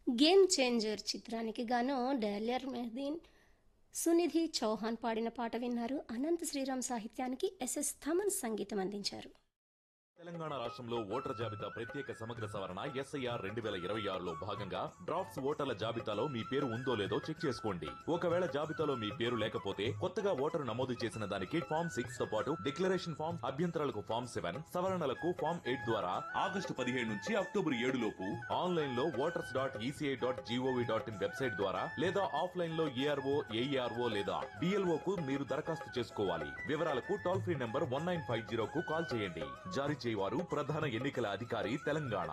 game changer చిత్రానికి గాను dialler మెహదీన్ Sunidhi Chauhan పాడిన పాట విన్నారు అనంత్ శ్రీరామ్ సాహిత్యానికి ఎస్ఎస్ థమన్ సంగీతం అందించారు తెలంగాణ రాష్ట్రంలో ఓటర్ జాబితా ప్రత్యేక సమగ్ర సవరణ ఎస్ఐఆర్ రెండు వేల ఇరవై ఆరులో భాగంగా డ్రాఫ్ట్స్ ఓటర్ల జాబితాలో మీ పేరు ఉందో లేదో చెక్ చేసుకోండి ఒకవేళ జాబితాలో మీ పేరు లేకపోతే కొత్తగా ఓటరు నమోదు చేసిన దానికి ఫామ్ సిక్స్ తో పాటు డిక్లరేషన్ ఫామ్ అభ్యంతరాలకు ఫామ్ సెవెన్ సవరణలకు ఫామ్ ఎయిట్ ద్వారా ఆగస్టు పదిహేడు నుంచి అక్టోబర్ ఏడు లోపు ఆన్లైన్ లో voters dot ECI dot gov dot in website ద్వారా లేదా ఆఫ్లైన్ లో ఏఆర్ఓ ఏఈఆర్ఓ లేదా డిఎల్ఓ కు మీరు దరఖాస్తు చేసుకోవాలి వివరాలకు toll free number one nine five zero కు కాల్ చేయండి జారీ చేయవారు ప్రధాన ఎన్నికల అధికారి తెలంగాణ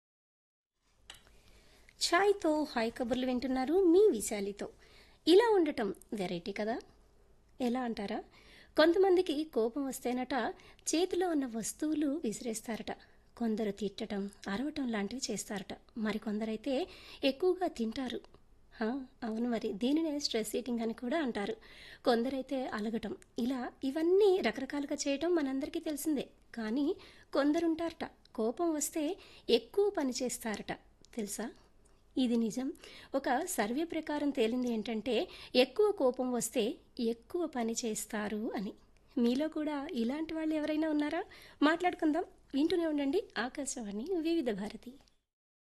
ఛాయ్తో హాయ్ కబుర్లు వింటున్నారు మీ విశాలితో ఇలా ఉండటం వెరైటీ కదా ఎలా అంటారా కొంతమందికి కోపం వస్తేనట చేతిలో ఉన్న వస్తువులు విసిరేస్తారట కొందరు తిట్టడం అరవటం లాంటివి చేస్తారట మరికొందరైతే ఎక్కువగా తింటారు హా, అవును మరి దీనినే స్ట్రెస్ ఈటింగ్ అని కూడా అంటారు కొందరైతే అలగటం ఇలా ఇవన్నీ రకరకాలుగా చేయటం మనందరికీ తెలిసిందే కానీ కొందరుంటారట కోపం వస్తే ఎక్కువ పని చేస్తారట తెలుసా ఇది నిజం ఒక సర్వే ప్రకారం తేలింది ఏంటంటే ఎక్కువ కోపం వస్తే ఎక్కువ పని చేస్తారు అని మీలో కూడా ఇలాంటి వాళ్ళు ఎవరైనా ఉన్నారా మాట్లాడుకుందాం వింటూనే ఉండండి ఆకాశవాణి వివిధ భారతి